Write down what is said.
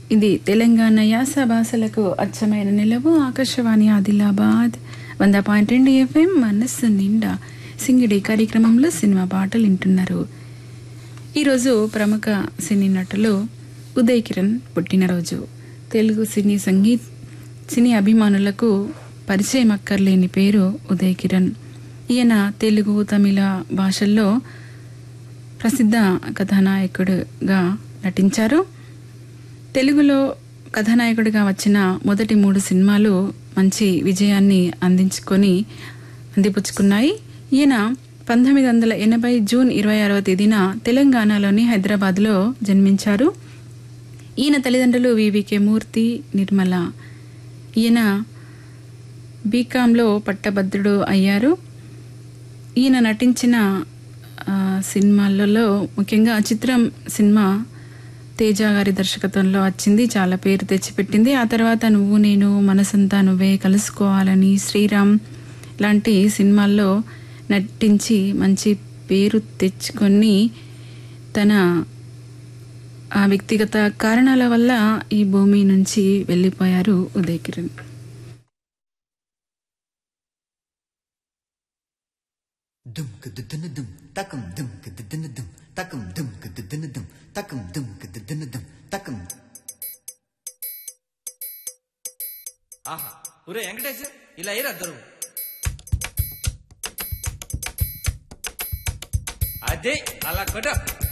ఇది తెలంగాణ యాస భాషలకు అచ్చమైన నిలవు ఆకాశవాణి ఆదిలాబాద్ వంద పాయింట్ రెండు ఎఫ్ఎం మనస్సు నిండా సింగిడి కార్యక్రమంలో సినిమా పాటలు వింటున్నారు ఈరోజు ప్రముఖ సినీ నటులు ఉదయ్ కిరణ్ పుట్టినరోజు తెలుగు సినీ సంగీత్ సినీ అభిమానులకు పరిచయం అక్కర్లేని పేరు ఉదయ్ కిరణ్ ఈయన తెలుగు తమిళ భాషల్లో ప్రసిద్ధ కథానాయకుడుగా నటించారు తెలుగులో కథానాయకుడిగా వచ్చిన మొదటి మూడు సినిమాలు మంచి విజయాన్ని అందించుకొని అందిపుచ్చుకున్నాయి ఈయన పంతొమ్మిది వందల ఎనభై జూన్ ఇరవై ఆరవ తేదీన తెలంగాణలోని హైదరాబాద్లో జన్మించారు ఈయన తల్లిదండ్రులు వివికే మూర్తి నిర్మల ఈయన బీకాంలో పట్టభద్రుడు అయ్యారు ఈయన నటించిన ఆ, సినిమాలలో ముఖ్యంగా చిత్రం సినిమా తేజ గారి దర్శకత్వంలో వచ్చింది చాలా పేరు తెచ్చిపెట్టింది ఆ తర్వాత నువ్వు నేను మనసంతా నువ్వే కలుసుకోవాలని శ్రీరామ్ లాంటి సినిమాల్లో నటించి మంచి పేరు తెచ్చుకొని తన ఆ వ్యక్తిగత కారణాల వల్ల ఈ భూమి నుంచి వెళ్ళిపోయారు Uday Kiran Dum kududun dum takum dum kududun dum takum dum kududun dum takum dum kududun dum takum ఆహా ఒరే వెంకటేష్ ఇలా అయ్యారు అద్దరు అదే అలా కొట్ట